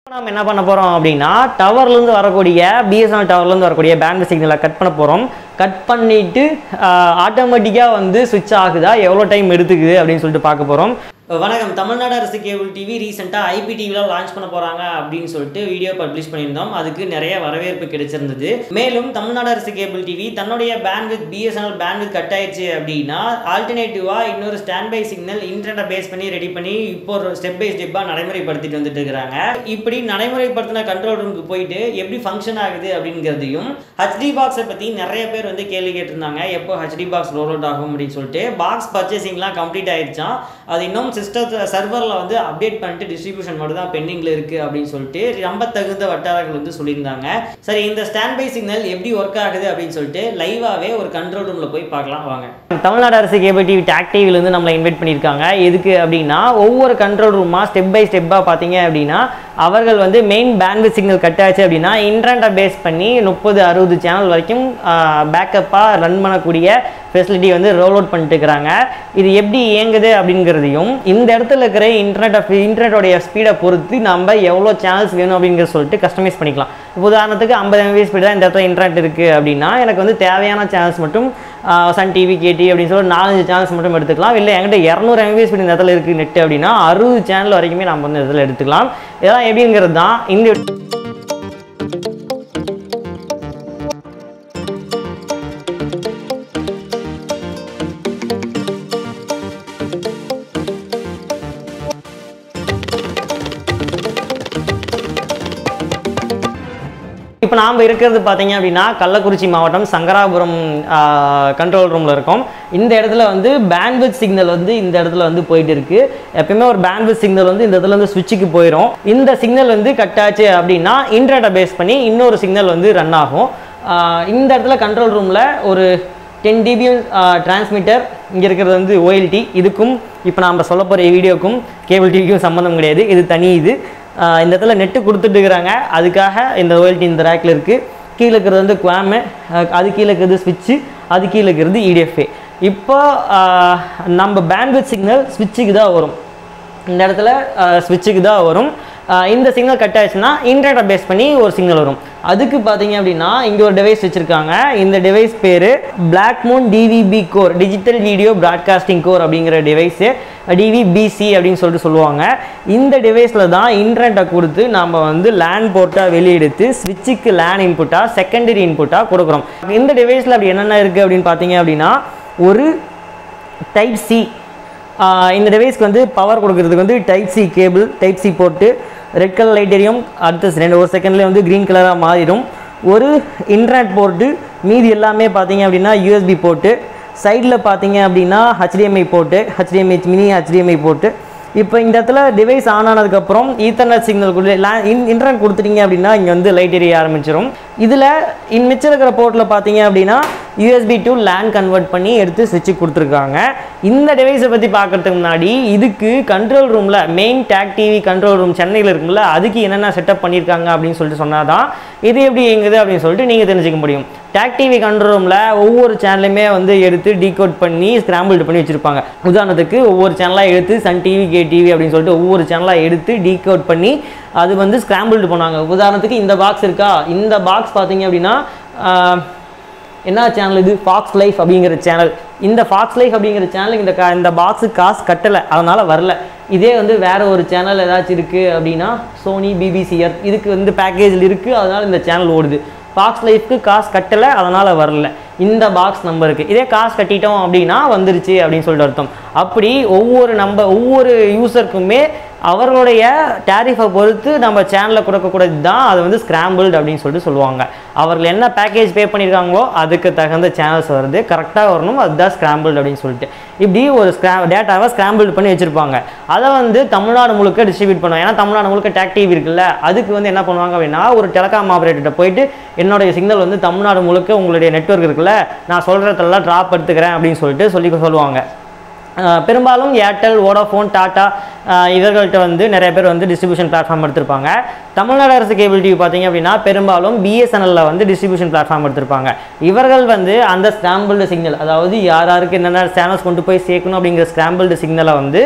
நம்ம என்ன பண்ண போகிறோம் அப்படின்னா டவர்லேருந்து வரக்கூடிய பிஎஸ்என்எல் டவர்லேருந்து வரக்கூடிய பேண்ட் சிக்னலை கட் பண்ண போகிறோம் கட் பண்ணிவிட்டு ஆட்டோமேட்டிக்காக வந்து சுவிட்ச் ஆகுதா எவ்வளோ டைம் எடுத்துக்குது அப்படின்னு சொல்லிட்டு பார்க்க போகிறோம் வணக்கம் தமிழ்நாடு அரசு கேபிள் டிவி ரீசெண்டாக ஐபிடிவியில் லான்ச் பண்ண போகிறாங்க அப்படின்னு சொல்லிட்டு வீடியோ பப்ளிஷ் பண்ணியிருந்தோம் அதுக்கு நிறைய வரவேற்பு கிடைச்சிருந்தது மேலும் தமிழ்நாடு அரசு கேபிள் டிவி தன்னுடைய பேண்ட்வித் பிஎஸ்என்எல் பேண்ட்வித் கட் ஆயிடுச்சு அப்படின்னா ஆல்டர்னேட்டிவாக இன்னொரு ஸ்டாண்ட் பை சிக்னல் இன்டர்நெட்டை பேஸ் பண்ணி ரெடி பண்ணி இப்போ ஒரு ஸ்டெப் பை ஸ்டெப்பாக நடைமுறைப்படுத்திட்டு வந்துட்டு இருக்கிறாங்க இப்படி நடைமுறைப்படுத்தின கண்ட்ரோல் ரூமுக்கு போயிட்டு எப்படி ஃபங்க்ஷன் ஆகுது அப்படிங்கிறதையும் ஹச்டி பாக்ஸை பற்றி நிறைய பேர் வந்து கேள்வி கேட்டிருந்தாங்க எப்போ ஹச்டி பாக்ஸ் ரோல் அவுட் ஆகும் அப்படின்னு சொல்லிட்டு பாக்ஸ் பர்ச்சேசிங்லாம் கம்ப்ளீட் ஆயிடுச்சான் அது இன்னும் சிஸ்டத்தை சர்வரில் வந்து அப்டேட் பண்ணிட்டு டிஸ்ட்ரிபியூஷன் மட்டும் தான் பெண்டிங்கில் இருக்குது அப்படின்னு சொல்லிட்டு ரொம்ப தகுந்த வட்டாரங்கள் வந்து சொல்லியிருந்தாங்க சரி இந்த ஸ்டாண்ட் பை சிக்னல் எப்படி ஒர்க் ஆகுது அப்படின்னு சொல்லிட்டு லைவாகவே ஒரு கண்ட்ரோல் ரூமில் போய் பார்க்கலாம் வாங்க தமிழ்நாடு அரசு கேபிள் டிவி டாக் டிவிலேருந்து நம்மளை இன்வைட் பண்ணியிருக்காங்க எதுக்கு அப்படின்னா ஒவ்வொரு கண்ட்ரோல் ரூமாக ஸ்டெப் பை ஸ்டெப்பாக பார்த்தீங்க அப்படின்னா அவர்கள் வந்து மெயின் பேண்ட்வித் சிக்னல் கட் ஆச்சு அப்படின்னா இன்டர்நெட்டை பேஸ் பண்ணி முப்பது அறுபது சேனல் வரைக்கும் பேக்கப்பாக ரன் பண்ணக்கூடிய ஃபெசிலிட்டி வந்து ரோல் அவுட் பண்ணிட்டு இருக்கிறாங்க இது எப்படி இயங்குது அப்படிங்கிறதையும் இந்த இடத்துல இருக்கிற இன்டர்நெட் இன்டர்நெட்டோடைய ஸ்பீடை பொறுத்து நம்ம எவ்வளோ சேனல்ஸ் வேணும் அப்படிங்கிறத சொல்லிட்டு கஸ்டமைஸ் பண்ணிக்கலாம் இப்போ உதாரணத்துக்கு ஐம்பது எம்பி ஸ்பீட் தான் இந்த இடத்துல இன்டர்நெட் இருக்குது அப்படின்னா எனக்கு வந்து தேவையான சேனல்ஸ் மட்டும் சன் டிவி கேடி அப்படின்னு சொல்லி நாலஞ்சு சேனல்ஸ் மட்டும் எடுத்துக்கலாம் இல்லை என்கிட்ட இரநூறு எம்பி ஸ்பீட் இந்த இடத்துல இருக்குது நெட் அப்படின்னா அறுபது சேனல் வரைக்குமே நம்ம வந்து இதில் எடுத்துக்கலாம் இதெல்லாம் எப்படிங்கிறது தான் இந்த இப்போ நாம் இருக்கிறது பார்த்தீங்க அப்படின்னா கள்ளக்குறிச்சி மாவட்டம் சங்கராபுரம் கண்ட்ரோல் ரூமில் இருக்கோம் இந்த இடத்துல வந்து பேண்ட்வித் சிக்னல் வந்து இந்த இடத்துல வந்து போயிட்டு இருக்கு எப்பயுமே ஒரு பேண்ட்வித் சிக்னல் வந்து இந்த இடத்துல வந்து சுவிட்சுக்கு போயிடும் இந்த சிக்னல் வந்து கட் ஆச்சு அப்படின்னா இன்டர்நெட்டை பேஸ் பண்ணி இன்னொரு சிக்னல் வந்து ரன் ஆகும் ஆஹ் இந்த இடத்துல கண்ட்ரோல் ரூமில் ஒரு டென் டிபிஎம் டிரான்ஸ்மிட்டர் இங்கே இருக்கிறது வந்து ஓஎல்டி இதுக்கும் இப்போ நாம் சொல்ல போகிற வீடியோக்கும் கேபிள் டிவிக்கும் சம்மந்தம் கிடையாது இது தனி இது ஆஹ் இந்த இடத்துல நெட்டு கொடுத்துட்டு இருக்கிறாங்க அதுக்காக இந்த ஓஎல்டி இந்த ரேக்கில் இருக்குது கீழே இருக்கிறது வந்து குவாமு அது கீழே இருக்கிறது ஸ்விட்சு அது கீழே இருக்கிறது இடிஎஃப்ஏ இப்போ ஆஹ் நம்ம பேண்ட்வித் சிக்னல் ஸ்விட்சுக்கு தான் வரும் இந்த இடத்துல ஸ்விட்சுக்கு தான் வரும் ஆஹ் இந்த சிக்னல் கட் ஆயிடுச்சுன்னா இன்டர்நெட்டை பேஸ் பண்ணி ஒரு சிக்னல் வரும் அதுக்கு பார்த்தீங்க அப்படின்னா இங்கே ஒரு டிவைஸ் வச்சுருக்காங்க இந்த டிவைஸ் பேர் black moon DVB core digital video broadcasting core அப்படிங்கிற டிவைஸு டிவிபிசி அப்படின்னு சொல்லிட்டு சொல்லுவாங்க இந்த டிவைஸில் தான் இன்டர்நெட்டை கொடுத்து நம்ம வந்து லேன் போர்ட்டாக வெளியெடுத்து ஸ்விட்சுக்கு லேன் இன்புட்டாக செகண்டரி இன்புட்டாக கொடுக்குறோம் இந்த டிவைஸில் அப்படி என்னென்ன இருக்குது அப்படின்னு பார்த்தீங்க அப்படின்னா ஒரு டைப் சி இந்த டிவைஸ்க்கு வந்து பவர் கொடுக்கறதுக்கு வந்து type C cable type C போட்டு ரெட் கலர் லைட் எரியும் அடுத்த ரெண்டு ஒரு செகண்ட்லேயே வந்து க்ரீன் கலராக மாறிடும் ஒரு இன்டர்நெட் போர்ட்டு மீதி எல்லாமே பார்த்தீங்க அப்படின்னா யூஎஸ்பி போட்டு சைடில் பார்த்தீங்க அப்படின்னா ஹெச்டிஎம்ஐ போட்டு ஹெச்டிஎம்ஐ மினி ஹெச்டிஎம்ஐ போட்டு இப்போ இந்த இடத்துல டிவைஸ் ஆன் ஆனதுக்கப்புறம் ஈத்தர்நெட் சிக்னல் கொடு இன் இன்டர்நெட் கொடுத்துட்டீங்க அப்படின்னா இங்கே வந்து லைட் எரிய ஆரம்பிச்சிடும் இதில் இன் மிச்சம் இருக்கிற போர்ட்டில் பார்த்தீங்க அப்படின்னா யூஎஸ்பி டு லேண்ட் கன்வெர்ட் பண்ணி எடுத்து சுவிட்சு கொடுத்துருக்காங்க இந்த டிவைஸை பற்றி பார்க்கறதுக்கு முன்னாடி இதுக்கு கண்ட்ரோல் ரூமில் main Tag TV control room சென்னையில் இருக்கும்ல அதுக்கு என்னென்ன செட்டப் பண்ணியிருக்காங்க அப்படின்னு சொல்லிட்டு சொன்னால் தான் இது எப்படி இயங்குது அப்படின்னு சொல்லிட்டு நீங்கள் தெரிஞ்சுக்க முடியும் டேக் டிவி கண்ட்ரோல் ரூமில் ஒவ்வொரு சேனலுமே வந்து எடுத்து டீகோட் பண்ணி ஸ்கிராம்பிள்டு பண்ணி வச்சுருப்பாங்க உதாரணத்துக்கு ஒவ்வொரு சேனலாக எடுத்து சன் டிவி கே டிவி அப்படின்னு சொல்லிட்டு ஒவ்வொரு சேனலாக எடுத்து டீகோட் பண்ணி அது வந்து ஸ்கிராம்பிள்டு பண்ணாங்க உதாரணத்துக்கு இந்த பாக்ஸ் இருக்கா இந்த பாக்ஸ் பார்த்தீங்க அப்படின்னா ஆஹ், என்ன சேனல் இது ஃபாக்ஸ் லைஃப் அப்படிங்கிற சேனல் இந்த ஃபாக்ஸ் லைஃப் அப்படிங்கிற சேனல் இந்த கா இந்த பாக்ஸுக்கு காசு கட்டலை அதனால் வரல இதே வந்து வேற ஒரு சேனல் ஏதாச்சும் இருக்குது அப்படின்னா சோனி பிபிசி எர்த் இதுக்கு வந்து பேக்கேஜில் இருக்குது அதனால் இந்த சேனல் ஓடுது ஃபாக்ஸ் லைஃப்க்கு காசு கட்டலை அதனால் வரல இந்த பாக்ஸ் நம்பருக்கு இதே காசு கட்டிட்டோம் அப்படின்னா வந்துருச்சு அப்படின்னு சொல்லிட்டு அர்த்தம் அப்படி ஒவ்வொரு நம்ம ஒவ்வொரு யூசருக்குமே அவர்களுடைய டேரிஃபை பொறுத்து நம்ம சேனலில் கொடுக்கக்கூடியது தான் அது வந்து ஸ்கிராம்பிள்டு அப்படின்னு சொல்லிட்டு சொல்லுவாங்க அவர்கள் என்ன பேக்கேஜ் பே பண்ணியிருக்காங்களோ அதுக்கு தகுந்த சேனல்ஸ் வருது கரெக்டாக வரணும் அதுதான் ஸ்கிராம்பிள்டு அப்படின்னு சொல்லிட்டு இப்படி ஒரு ஸ்கிரா டேட்டாவை ஸ்கிராம்பிள்டு பண்ணி வச்சுருப்பாங்க அதை வந்து தமிழ்நாடு முழுக்க டிஸ்ட்ரிபியூட் பண்ணுவாங்க ஏன்னா தமிழ்நாடு முழுக்க டேக் டிவி இருக்குல்ல அதுக்கு வந்து என்ன பண்ணுவாங்க அப்படின்னா ஒரு டெலகாம் ஆப்ரேட்டர்கிட்ட போயிட்டு என்னுடைய சிக்னல் வந்து தமிழ்நாடு முழுக்க உங்களுடைய நெட்வொர்க் இருக்குல்ல நான் சொல்கிறதெல்லாம் ட்ராப் எடுத்துக்கிறேன் அப்படின்னு சொல்லிட்டு சொல்லி சொல்லுவாங்க அஹ் பெரும்பாலும் ஏர்டெல் வோடாஃபோன் டாட்டா அஹ் இவர்கள்ட்ட வந்து நிறைய பேர் வந்து டிஸ்ட்ரிபியூஷன் பிளாட்ஃபார்ம் எடுத்திருப்பாங்க தமிழ்நாடு அரசு கேபிள் டிவி பார்த்தீங்க அப்படின்னா பெரும்பாலும் பிஎஸ்என்எல்ல வந்து டிஸ்ட்ரிபியூஷன் பிளாட்ஃபார்ம் எடுத்திருப்பாங்க இவர்கள் வந்து அந்த ஸ்கிராம்பிள்டு சிக்னல் அதாவது யார் யாருக்கு என்னென்ன சேனல்ஸ் கொண்டு போய் சேர்க்கணும் அப்படிங்கிற ஸ்கிராம்பிள்டு சிக்னலை வந்து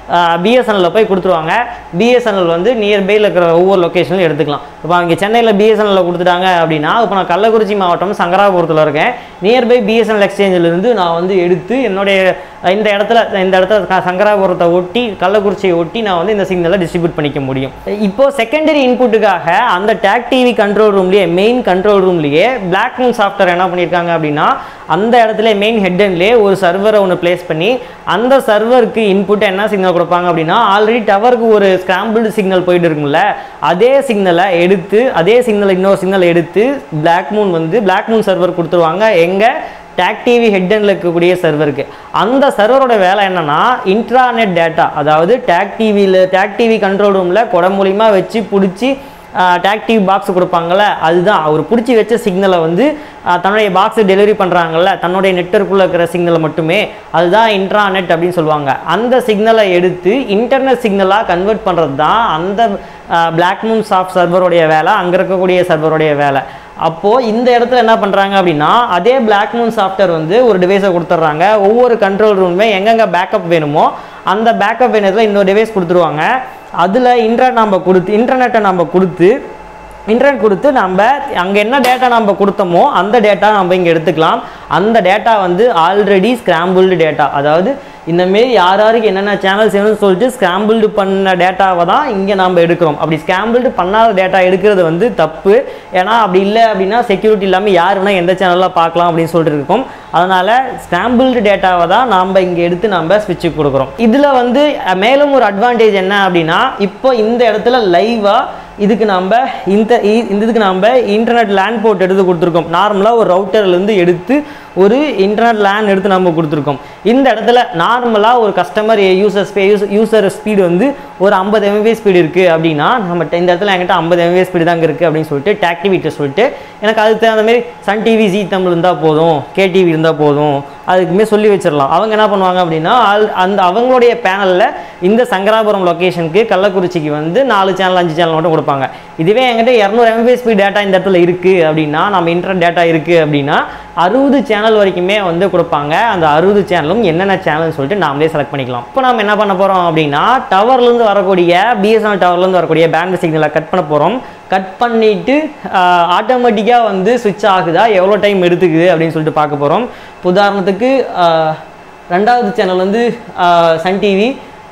பிஎஸ்என்எல்ல போய் கொடுத்துருவாங்க பிஎஸ்என்எல் வந்து நியர்பையில் இருக்கிற ஒவ்வொரு லொக்கேஷன்லையும் எடுத்துக்கலாம் இப்போ அவங்க சென்னையில் பிஎஸ்என்எல்ல கொடுத்துட்டாங்க அப்படின்னா இப்போ நான் கள்ளக்குறிச்சி மாவட்டம் சங்கராபுரத்தில் இருக்கேன் நியர்பை பிஎஸ்என்எல் எக்ஸ்சேஞ்சிலிருந்து நான் வந்து எடுத்து என்னுடைய இந்த இடத்துல இந்த இடத்துல க- சங்கராபுரத்தை ஒட்டி கள்ளக்குறிச்சியை ஒட்டி நான் வந்து இந்த சிக்னலை டிஸ்ட்ரிபியூட் பண்ணிக்க முடியும் இப்போ செகண்டரி இன்புட்டுக்காக அந்த டேக் டிவி கண்ட்ரோல் ரூம்லேயே மெயின் கண்ட்ரோல் ரூம்லேயே பிளாக் மூன் சாஃப்ட்வேர் என்ன பண்ணியிருக்காங்க அப்படின்னா அந்த இடத்துல மெயின் ஹெட்லேயே ஒரு சர்வரை ஒன்று ப்ளேஸ் பண்ணி அந்த சர்வருக்கு இன்புட் என்ன சிக்னல் கொடுப்பாங்க அப்படின்னா ஆல்ரெடி டவருக்கு ஒரு ஸ்கிராம்பிள்டு சிக்னல் போயிட்டு இருக்கும்ல அதே சிக்னலை எடுத்து அதே சிக்னல் இன்னொரு சிக்னல் எடுத்து பிளாக் மூன் வந்து பிளாக் மூன் சர்வர் கொடுத்துருவாங்க எங்கே டேக் டிவி ஹெட்எண்டில் இருக்கக்கூடிய சர்வருக்கு அந்த சர்வரோட வேலை என்னன்னா இன்ட்ராநெட் டேட்டா அதாவது டேக் டிவியில் டேக் டிவி கண்ட்ரோல் ரூமில் குடை மூலியமா வச்சு பிடிச்சி டேக் டிவி பாக்ஸ் கொடுப்பாங்கல்ல அதுதான் அவர் பிடிச்சி வச்ச சிக்னலை வந்து ஆஹ், தன்னுடைய பாக்ஸ் டெலிவரி பண்ணுறாங்கல்ல தன்னுடைய நெட்வொர்க்குள்ளே இருக்கிற சிக்னலை மட்டுமே அதுதான் இன்ட்ராநெட் அப்படின்னு சொல்லுவாங்க அந்த சிக்னலை எடுத்து இன்டர்நெட் சிக்னலாக கன்வெர்ட் பண்ணுறது தான் அந்த பிளாக் மூன் சாஃப்ட் சர்வருடைய வேலை அங்கே இருக்கக்கூடிய சர்வருடைய வேலை அப்போது இந்த இடத்துல என்ன பண்ணுறாங்க அப்படின்னா அதே பிளாக் மூன் சாஃப்ட்வேர் வந்து ஒரு டிவைஸை கொடுத்துட்றாங்க ஒவ்வொரு கண்ட்ரோல் ரூமுமே எங்கெங்கே பேக்கப் வேணுமோ அந்த பேக்கப் வேணுத்தில் இன்னொரு டிவைஸ் கொடுத்துருவாங்க அதில் இன்டர்நெட் நம்ம கொடுத்து இன்டர்நெட்டை நம்ம கொடுத்து இன்டர்நெட் கொடுத்து நம்ம அங்கே என்ன டேட்டா நம்ம கொடுத்தோமோ அந்த டேட்டா நம்ம இங்கே எடுத்துக்கலாம் அந்த டேட்டா வந்து ஆல்ரெடி ஸ்கிராம்பிள்டு டேட்டா அதாவது இந்த மாரி யார் யாருக்கு என்னென்ன சேனல்ஸ் வேணும்னு சொல்லிட்டு ஸ்கிராம்பிள்டு பண்ண டேட்டாவை தான் இங்கே நம்ம எடுக்கிறோம் அப்படி ஸ்கிராம்பிள்டு பண்ணாத டேட்டா எடுக்கிறது வந்து தப்பு ஏன்னா அப்படி இல்லை அப்படின்னா செக்யூரிட்டி இல்லாமல் யார் வேணால் எந்த சேனலில் பார்க்கலாம் அப்படின்னு சொல்லிட்டு இருக்கோம் அதனால் ஸ்கிராம்பிள்டு டேட்டாவை தான் நாம் இங்கே எடுத்து நம்ம ஸ்விட்சுக்கு கொடுக்குறோம் இதில் வந்து அஹ், மேலும் ஒரு அட்வான்டேஜ் என்ன அப்படின்னா இப்போ இந்த இடத்துல லைவாக இதுக்கு நம்ம இந்த இ- இந்த இதுக்கு நம்ம இன்டர்நெட் லேண்ட் போர்ட் எடுத்து கொடுத்துருக்கோம் நார்மலாக ஒரு routerலேருந்து எடுத்து ஒரு இன்டர்நெட் லேன் எடுத்து நம்ம கொடுத்துருக்கோம் இந்த இடத்துல நார்மலாக ஒரு கஸ்டமர் யூசர் ஸ்பீ யூசர் ஸ்பீடு வந்து ஒரு ஐம்பது எம்ஏ ஸ்பீடு இருக்குது அப்படின்னா நம்ம இந்த இடத்துல என்கிட்ட ஐம்பது எம்ஏ ஸ்பீடு தாங்க இருக்குது அப்படின்னு சொல்லிட்டு டேக்டிவிட்ட சொல்லிட்டு எனக்கு அதுக்கு தகுந்த மாதிரி சன் டிவி ஜி தமிழ் இருந்தால் போதும் கேடிவி இருந்தால் போதும் அதுக்குமே சொல்லி வச்சிடலாம் அவங்க என்ன பண்ணுவாங்க அப்படின்னா ஆல்- அந்த அவங்களுடைய பேனலில் இந்த சங்கராபுரம் லொக்கேஷனுக்கு கள்ளக்குறிச்சிக்கு வந்து நாலு சேனல் அஞ்சு சேனல் மட்டும் கொடுப்பாங்க இதுவே என்கிட்ட இரநூறு எம்பிஎஸ்பி டேட்டா இந்த இடத்துல இருக்குது அப்படின்னா நம்ம இன்டர்நெட் டேட்டா இருக்குது அப்படின்னா அறுபது சேனல் வரைக்குமே வந்து கொடுப்பாங்க அந்த அறுபது சேனலும் என்னென்ன சேனல்னு சொல்லிட்டு நாமளே செலக்ட் பண்ணிக்கலாம் இப்போ நம்ம என்ன பண்ண போகிறோம் அப்படின்னா டவர்லேருந்து வரக்கூடிய பிஎஸ்என்எல் டவர்லேருந்து வரக்கூடிய பேண்ட் சிக்னலை கட் பண்ண போகிறோம் கட் பண்ணிட்டு ஆட்டோமேட்டிக்காக வந்து சுவிட்ச் ஆகுதா எவ்வளோ டைம் எடுத்துக்குது அப்படின்னு சொல்லிட்டு பார்க்க போகிறோம் உதாரணத்துக்கு ஆஹ், ரெண்டாவது சேனல் வந்து ஆஹ், சன் டிவி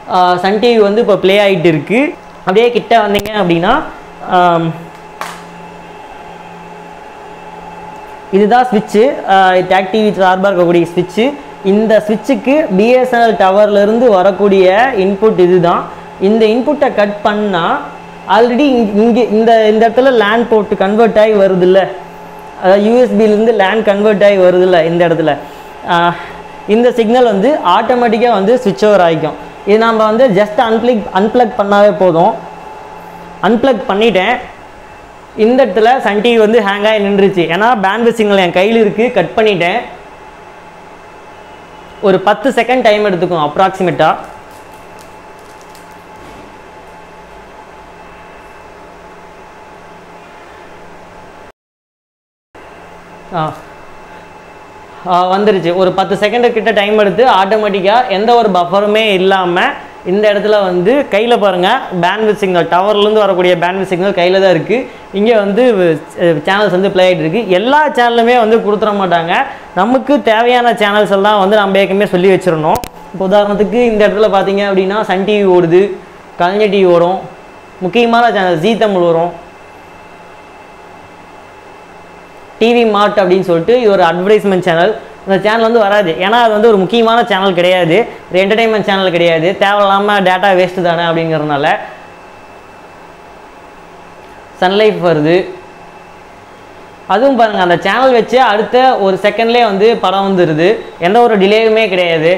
சன் டிவி வந்து இப்போ ப்ளே ஆகிட்டு இருக்கு அப்படியே கிட்ட வந்தீங்க அப்படின்னா ஆம், இதுதான் ஸ்விட்சு டேக் டிவி சார்பாக இருக்கக்கூடிய ஸ்விட்சு இந்த ஸ்விட்சுக்கு பிஎஸ்என்எல் டவர்லேருந்து வரக்கூடிய இன்புட் இதுதான் இந்த இன்புட்டை கட் பண்ணால் ஆல்ரெடி இங்கே இந்த இந்த இடத்துல லேண்ட் போட்டு கன்வெர்ட் ஆகி வருதுல்ல அதாவது யூஎஸ்பிலேருந்து லேண்ட் கன்வெர்ட் ஆகி வருதுல்ல இந்த இடத்துல ஆஹ், இந்த சிக்னல் வந்து ஆட்டோமேட்டிக்காக வந்து ஸ்விட்ச் ஓவர் ஆகிக்கும் இது நம்ம வந்து ஜஸ்ட் அன்பிளக் அன்பிளக் பண்ணாவே போதும் அன்பிளக் பண்ணிட்டேன் இந்த இடத்துல சன் டிவி வந்து ஹேங் ஆகி நின்றுச்சு ஏன்னா பேண்ட்வித் சிக்னல் என் கையில் இருக்குது கட் பண்ணிட்டேன் ஒரு பத்து செகண்ட் டைம் எடுத்துக்கும் அப்ராக்சிமேட்டாக ஆ ஆ, வந்துருச்சு ஒரு பத்து செகண்டு கிட்ட டைம் எடுத்து ஆட்டோமேட்டிக்காக எந்த ஒரு பஃபருமே இல்லாமல் இந்த இடத்துல வந்து கையில் பாருங்கள் பேண்ட்வித் சிக்னல் டவர்லேருந்து வரக்கூடிய பேண்ட்வித் சிக்னல் கையில் தான் இருக்குது இங்கே வந்து சேனல்ஸ் வந்து ப்ளே ஆகிட்டு இருக்கு எல்லா சேனலுமே வந்து கொடுத்துட மாட்டாங்க நமக்கு தேவையான சேனல்ஸ் எல்லாம் வந்து நம்ம ஏற்கனவே சொல்லி வச்சிடணும் இப்போ உதாரணத்துக்கு இந்த இடத்துல பார்த்தீங்க அப்படின்னா சன் டிவி ஓடுது கலைஞர் டிவி வரும் முக்கியமான சேனல் ஜீ தமிழ் வரும் டிவி மார்ட் அப்படின்னு சொல்லிட்டு இது ஒரு அட்வர்டைஸ்மெண்ட் சேனல் இந்த சேனல் வந்து வராது ஏன்னா அது வந்து ஒரு முக்கியமான சேனல் கிடையாது ஒரு என்டர்டைன்மெண்ட் சேனல் கிடையாது தேவையில்லாமல் டேட்டா வேஸ்ட்டு தானே அப்படிங்கிறதுனால சன்லைஃப் வருது அதுவும் பாருங்கள் அந்த சேனல் வச்சு அடுத்த ஒரு செகண்ட்லேயே வந்து படம் வந்துடுது எந்த ஒரு டிலேவுமே கிடையாது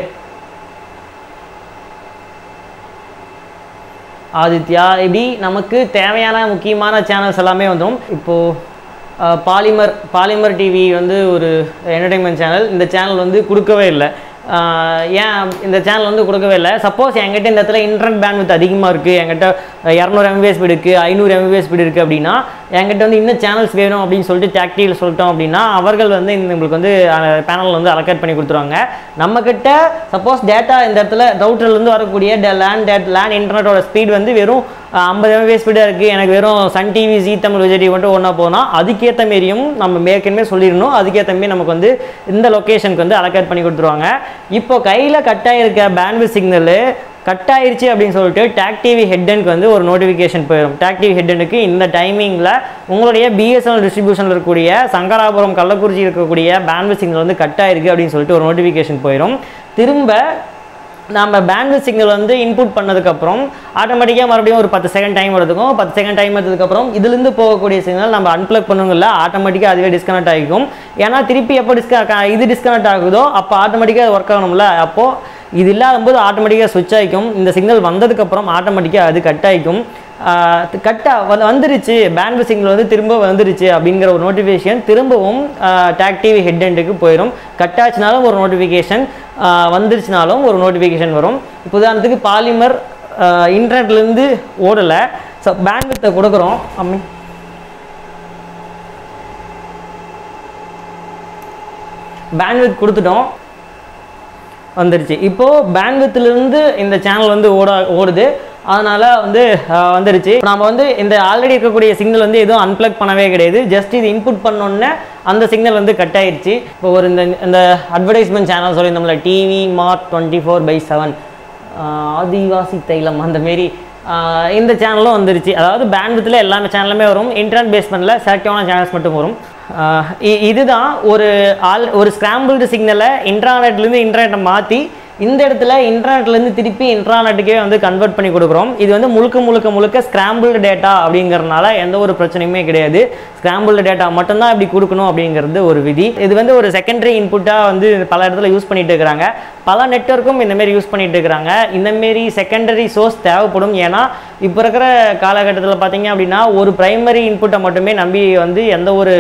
ஆதித்யா இப்படி நமக்கு தேவையான முக்கியமான சேனல்ஸ் எல்லாமே வந்துடும் இப்போது பாலிமர் பாலிமர் டிவி வந்து ஒரு என்டர்டைன்மெண்ட் சேனல் இந்த சேனல் வந்து கொடுக்கவே இல்லை ஆஹ் ஏன் இந்த சேனல் வந்து கொடுக்கவே இல்லை சப்போஸ் என்கிட்ட இந்த இடத்துல இன்டர்நெட் பேண்ட்வித் அதிகமாக இருக்குது என்கிட்ட இரநூறு எம்பிஎஸ் ஸ்பீடு இருக்குது ஐநூறு எம்பிஎஸ் ஸ்பீடு இருக்குது அப்படின்னா என்கிட்ட வந்து இன்னும் சேனல்ஸ் வேணும் அப்படின்னு சொல்லிட்டு டேக்டியில் சொல்லிட்டோம் அப்படின்னா அவர்கள் வந்து இந்த நம்மளுக்கு வந்து பேனல் வந்து அலோகேட் பண்ணி கொடுத்துருவாங்க நம்மக்கிட்ட சப்போஸ் டேட்டா இந்த இடத்துல ரவுட்டர்லேருந்து வரக்கூடிய லேண்ட் டேட் லேண்ட் இன்டர்நெட்டோட ஸ்பீட் வந்து வெறும் ஐம்பது எம்ஏ ஸ்பீடாக இருக்குது எனக்கு வெறும் Sun TV Zee Tamil Vijay TV மட்டும் ஒன்றா போனால் அதுக்கேற்ற மாரியும் நம்ம ஏற்கனவே சொல்லிடணும் அதுக்கேற்ற மாரி நமக்கு வந்து இந்த லொக்கேஷனுக்கு வந்து அலோகேட் பண்ணி கொடுத்துருவாங்க இப்போ கையில் கட்டாயிருக்க பேண்ட்வித் சிக்னலு கட் ஆயிருச்சு அப்படின்னு சொல்லிட்டு டாக் டிவி ஹெட்டனுக்கு வந்து ஒரு நோட்டிஃபிகேஷன் போயிடும் டாக் டிவி ஹெட்டனுக்கு இந்த டைமிங்கில் உங்களுடைய பிஎஸ்என்எல் டிஸ்ட்ரிபியூஷனில் இருக்கக்கூடிய சங்கராபுரம் கள்ளக்குறிச்சி இருக்கக்கூடிய பேண்ட்வித் சிக்னல் வந்து கட் ஆயிருக்கு அப்படின்னு சொல்லிட்டு ஒரு நோட்டிஃபிகேஷன் போயிடும் திரும்ப நம்ம பேண்ட்வித் சிக்னல் வந்து இன்புட் பண்ணதுக்கப்புறம் ஆட்டோமேட்டிக்காக மறுபடியும் ஒரு பத்து செகண்ட் டைம் எடுத்துக்கும் பத்து செகண்ட் டைம் எடுத்ததுக்கப்புறம் இதுலேருந்து போகக்கூடிய சிக்னல் நம்ம அன்பிளக் பண்ணுங்கல்ல ஆட்டோமேட்டிக்காக அதுவே டிஸ்கனெக்ட் ஆகிக்கும் ஏன்னா திருப்பி எப்போ டிஸ்க இது டிஸ்கனெக்ட் ஆகுதோ அப்போ ஆட்டோமேட்டிக்காக அது ஒர்க் ஆகணும்ல அப்போது இது இல்லாத போது ஆட்டோமேட்டிக்காக சுவிட்ச் ஆகிக்கும் இந்த சிக்னல் வந்ததுக்கப்புறம் ஆட்டோமேட்டிக்காக அது கட் ஆகிக்கும் கட்டாக வந்துருச்சு பேண்ட் சிக்னல் வந்து திரும்ப வந்துருச்சு அப்படிங்கிற ஒரு நோட்டிஃபிகேஷன் திரும்பவும் டாக் டிவி ஹெட் எண்டுக்கு போயிடும் கட் ஆச்சுனாலும் ஒரு நோட்டிஃபிகேஷன் வந்துருச்சுனாலும் ஒரு நோட்டிஃபிகேஷன் வரும் இப்போ உதாரணத்துக்கு பாலிமர் இன்டர்நெட்லேருந்து ஓடலை ஸோ பேண்ட்வித்தை கொடுக்குறோம் அம்மி பேண்ட்வித் கொடுத்துட்டோம் வந்துருச்சு இப்போது பேண்ட்வித்துலேருந்து இந்த சேனல் வந்து ஓட ஓடுது அதனால் வந்து அஹ், வந்துருச்சு நம்ம வந்து இந்த ஆல்ரெடி இருக்கக்கூடிய சிக்னல் வந்து எதுவும் அன்பிளக் பண்ணவே கிடையாது ஜஸ்ட் இது இன்புட் பண்ணோன்னே அந்த சிக்னல் வந்து கட் ஆயிருச்சு இப்போ ஒரு இந்த இந்த அட்வர்டைஸ்மெண்ட் சேனல் சொல்லியிருந்தோம்ல TV mart twenty four by seven ஆதிவாசி தைலம் அந்த மாரி ஆஹ் இந்த சேனலும் வந்துருச்சு அதாவது பேண்ட்வித்தில் எல்லாமே சேனலுமே வரும் இன்டர்நெட் பேஸ்மெண்ட்டில் செலக்டிவான சேனல்ஸ் மட்டும் வரும் ஆஹ் இ- இதுதான் ஒரு ஆல் ஒரு ஸ்கிராம்பிள்டு சிக்னலை இன்டர்நெட்லேருந்து இன்டர்நெட்டை மாற்றி இந்த இடத்துல இன்டர்நெட்லேருந்து திருப்பி இன்டர்நெட்டுக்கே வந்து கன்வெர்ட் பண்ணி கொடுக்குறோம் இது வந்து முழுக்க முழுக்க முழுக்க ஸ்கிராம்பிள்டு டேட்டா அப்படிங்கிறதுனால எந்த ஒரு பிரச்சனையுமே கிடையாது ஸ்கிராம்பிள்டு டேட்டா மட்டும்தான் இப்படி கொடுக்கணும் அப்படிங்கிறது ஒரு விதி இது வந்து ஒரு செகண்டரி இன்புட்டாக வந்து பல இடத்துல யூஸ் பண்ணிட்டு இருக்கிறாங்க பல நெட்வொர்க்கும் இந்த மாதிரி யூஸ் பண்ணிட்டு இருக்கிறாங்க இந்த மாரி செகண்டரி சோர்ஸ் தேவைப்படும் ஏன்னா இப்போ இருக்கிற காலகட்டத்தில் பார்த்தீங்க அப்படின்னா ஒரு பிரைமரி இன்புட்டை மட்டுமே நம்பி வந்து எந்த ஒரு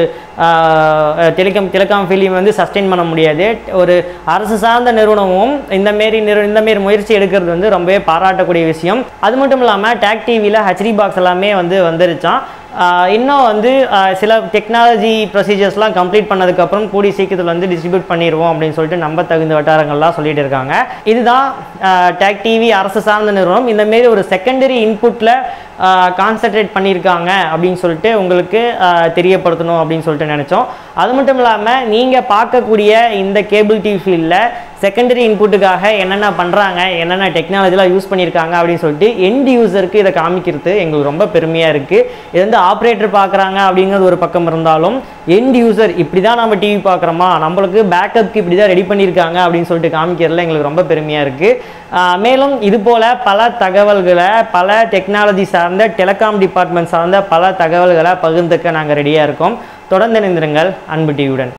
டெலிகாம் டெலிகாம் ஃபீல்டையும் வந்து சஸ்டெயின் பண்ண முடியாது ஒரு அரசு சார்ந்த நிறுவனமும் இந்த மாரி நிறு இந்த மாரி முயற்சி எடுக்கிறது வந்து ரொம்பவே பாராட்டக்கூடிய விஷயம் அது மட்டும் இல்லாமல் டேக் டிவியில் ஹெச்டி பாக்ஸ் எல்லாமே வந்து வந்துருச்சான் ஆஹ் இன்னும் வந்து ஆஹ் சில டெக்னாலஜி ப்ரொசீஜர்ஸ்லாம் கம்ப்ளீட் பண்ணதுக்கப்புறம் கூடி சீக்கிரத்தில் வந்து டிஸ்ட்ரிபியூட் பண்ணிடுவோம் அப்படின்னு சொல்லிட்டு நம்ப தகுந்த வட்டாரங்கள்லாம் சொல்லிட்டு இருக்காங்க இதுதான் டேக் டிவி அரசு சார்ந்த நிறுவனம் இந்த மாரி ஒரு செகண்டரி இன்புட்டில் கான்சென்ட்ரேட் பண்ணியிருக்காங்க அப்படின்னு சொல்லிட்டு உங்களுக்கு ஆஹ் தெரியப்படுத்தணும் அப்படின்னு சொல்லிட்டு நினச்சோம் அது மட்டும் இல்லாமல் நீங்கள் பார்க்கக்கூடிய இந்த கேபிள் டிவி ஃபீல்டில் செகண்டரி இன்புட்டுக்காக என்னென்ன பண்ணுறாங்க என்னென்ன டெக்னாலஜிலாம் யூஸ் பண்ணியிருக்காங்க அப்படின்னு சொல்லிட்டு எண்ட் யூசருக்கு இதை காமிக்கிறது எங்களுக்கு ரொம்ப பெருமையாக இருக்குது இது வந்து ஆப்ரேட்டர் பார்க்குறாங்க அப்படிங்கிறது ஒரு பக்கம் இருந்தாலும் எண்ட் யூசர் இப்படி தான் நம்ம டிவி பார்க்குறோமா நம்மளுக்கு பேக்கப்க்கு இப்படி தான் ரெடி பண்ணியிருக்காங்க அப்படின்னு சொல்லிட்டு காமிக்கிறதுல எங்களுக்கு ரொம்ப பெருமையாக இருக்குது மேலும் இது போல் பல தகவல்களை பல டெக்னாலஜி சார்ந்த டெலிகாம் டிபார்ட்மெண்ட் சார்ந்த பல தகவல்களை பகிர்ந்துக்க நாங்கள் ரெடியாக இருக்கோம் தொடர்ந்து இணைந்திருங்கள் அன்பு டிவியுடன்